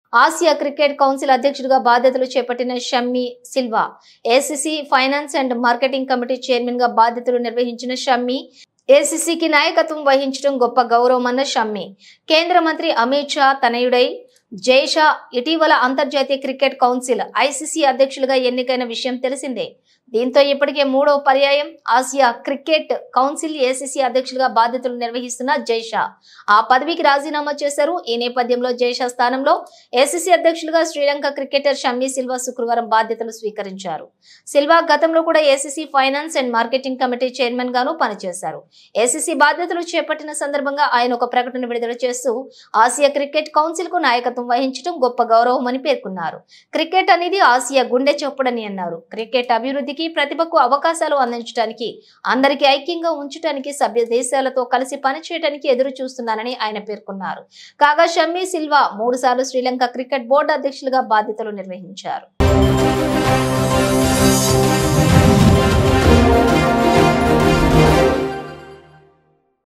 Asia cricket council అధ్యక్షుడిగా బాధ్యతలు చేపట్టిన Shammi Silva ACC finance and marketing committee chairman గా బాధ్యతలు నిర్వహించిన షమ్మి ఏసీసీకి నాయకత్వం వహించడం గొప్ప గౌరవమన్న షమ్మి కేంద్ర మంత్రి అమిత్ షా తనయుడై జైషా ఇటీవల అంతర్జాతీయ క్రికెట్ కౌన్సిల్ ఐసీసీ అధ్యక్షులుగా ఎన్నికైన విషయం తెలిసిందే దీంతో ఇప్పటికే మూడవ పర్యాయం ఆసియా క్రికెట్ కౌన్సిల్ ఏసీసీ అధ్యక్షులుగా బాధ్యతలు నిర్వహిస్తున్న జైషా ఆ పదవికి రాజీనామా చేశారు ఈ నేపథ్యంలో జైషా స్థానంలో ఏసీసీ అధ్యక్షులుగా శ్రీలంక క్రికెటర్ షమ్మి సిల్వా శుక్రవారం బాధ్యతలు స్వీకరించారు సిల్వా గతంలో కూడా ACC finance and marketing committee chairman గాను పనిచేశారు ఏసీసీ బాధ్యతలు చేపట్టిన సందర్భంగా ఆయన ఒక ప్రకటన విడుదల చేస్తూ ఆసియా క్రికెట్ కౌన్సిల్ కు నాయకత్వం వహించడం గొప్ప గౌరవమని పేర్కొన్నారు క్రికెట్ అనేది ఆసియా గుండె చొప్పుడని అన్నారు క్రికెట్ అభివృద్ధికి ప్రతిభకు అవకాశాలు అందించడానికి అందరికీ ఐక్యంగా ఉంచడానికి సభ్య దేశాలతో కలిసి పనిచేయడానికి ఎదురు చూస్తున్నానని ఆయన పేర్కొన్నారు కాగా షమ్మీ సిల్వా మూడు సార్లు శ్రీలంక క్రికెట్ బోర్డు అధ్యక్షులుగా బాధ్యతలు నిర్వహించారు